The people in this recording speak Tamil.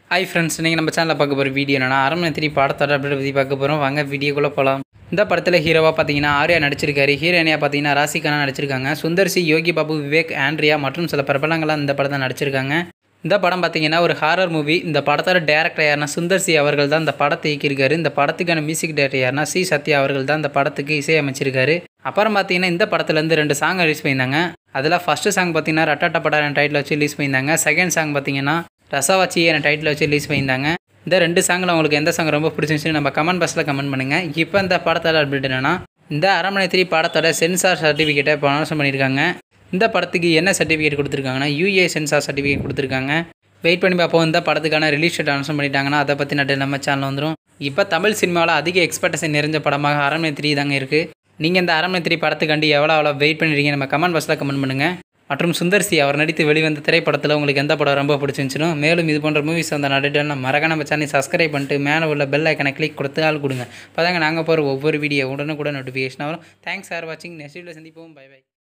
ஹாய் ஃப்ரெண்ட்ஸ் நீங்கள் நம்ம சேனலில் பார்க்க போகிற வீடியோ என்னன்னா அரண்மனை த்ரீ படத்தோட அப்டேட் பற்றி பார்க்க போகிறோம் வாங்க வீடியோக்குள்ளே போகலாம் இந்த படத்தில் ஹீரோவாக பார்த்தீங்கன்னா ஆர்யா நடிச்சிருக்காரு ஹீரோயினியாக பார்த்தீங்கன்னா ராசிகானா நடிச்சிருக்காங்க சுந்தர் சி யோகி பாபு விவேக் ஆண்ட்ரியா மற்றும் சில பிரபலங்களாக இந்த படத்தை நடிச்சிருக்காங்க இந்த படம் பார்த்தீங்கன்னா ஒரு ஹாரர் மூவி இந்த படத்தோட டேரக்டர் யாருன்னா சுந்தர் சி அவர்கள் தான் இந்த படத்தை இயக்கியிருக்காரு இந்த படத்துக்கான மியூசிக் டேரக்டர் யாருன்னா சி சத்யா அவர்கள் தான் இந்த படத்துக்கு இசையமைச்சிருக்காரு அப்புறம் பார்த்தீங்கன்னா இந்த படத்துலேருந்து ரெண்டு சாங் ரிலீஸ் பண்ணியிருந்தாங்க அதில் ஃபஸ்ட்டு சாங் பார்த்தீங்கன்னா ரட்டாட்ட படா என் டைட்டில் வச்சு ரிலீஸ் பண்ணியிருந்தாங்க செகண்ட் சாங் பார்த்தீங்கன்னா ரசாவாச்சி என் டைட்டில் வச்சு ரிலீஸ் பண்ணியிருந்தாங்க இந்த ரெண்டு சாங்கில் உங்களுக்கு எந்த சாங் ரொம்ப பிடிச்சிருந்துச்சு நம்ம கமெண்ட் பாக்ஸில் கமெண்ட் பண்ணுங்கள் இப்போ இந்த படத்தோட அப்டேட் என்னன்னா இந்த அரண்மனை த்ரீ படத்தோட சென்சார் சர்டிஃபிகேட்டை இப்போ அனௌன்ஸ் பண்ணியிருக்காங்க இந்த படத்துக்கு என்ன சர்டிஃபிகேட் கொடுத்துருக்காங்கன்னா யூஏ சென்சார் சர்டிஃபிகேட் கொடுத்துருக்காங்க வெயிட் பண்ணி பார்ப்போம் இந்த படத்துக்கான ரிலீஸ் டேட் அனௌன்ஸ் பண்ணிட்டாங்கன்னா அதை பற்றி நட்டு நம்ம சேனல் வந்துடும் இப்போ தமிழ் சினிமாவில் அதிக எக்ஸ்பெக்டேஷன் நிறைஞ்ச படமாக அரண்மனை த்ரீ தாங்க இருக்குது நீங்கள் இந்த அரண்மனை த்ரீ படத்துக்காண்டி எவ்வளோ எவ்வளோ வெயிட் பண்ணிருக்கீங்க நம்ம கமெண்ட் பாக்ஸில் கமெண்ட் பண்ணுங்கள் மற்றும் சுந்தர் சி அவர் நடித்து வெளிவந்த திரைப்படத்தில் உங்களுக்கு எந்த படம் ரொம்ப பிடிச்சிருந்துச்சுனோ மேலும் இது போன்ற மூவிஸ் அந்த நடிட்டு மறக்காம நம்ம சேனல் சப்ஸ்கிரைப் பண்ணிட்டு மேலே உள்ள பெல் ஐக்கனை கிளிக் கொடுத்து ஆள் கொடுங்க அப்போ தாங்க நாங்கள் போகிற ஒவ்வொரு வீடியோ உடனே கூட நோட்டிஃபிகேஷன் வரும் தேங்க்ஸ் ஃபார் வாட்சிங் நெக்ஸ்ட் வீடியோ சந்திப்போம் பை பை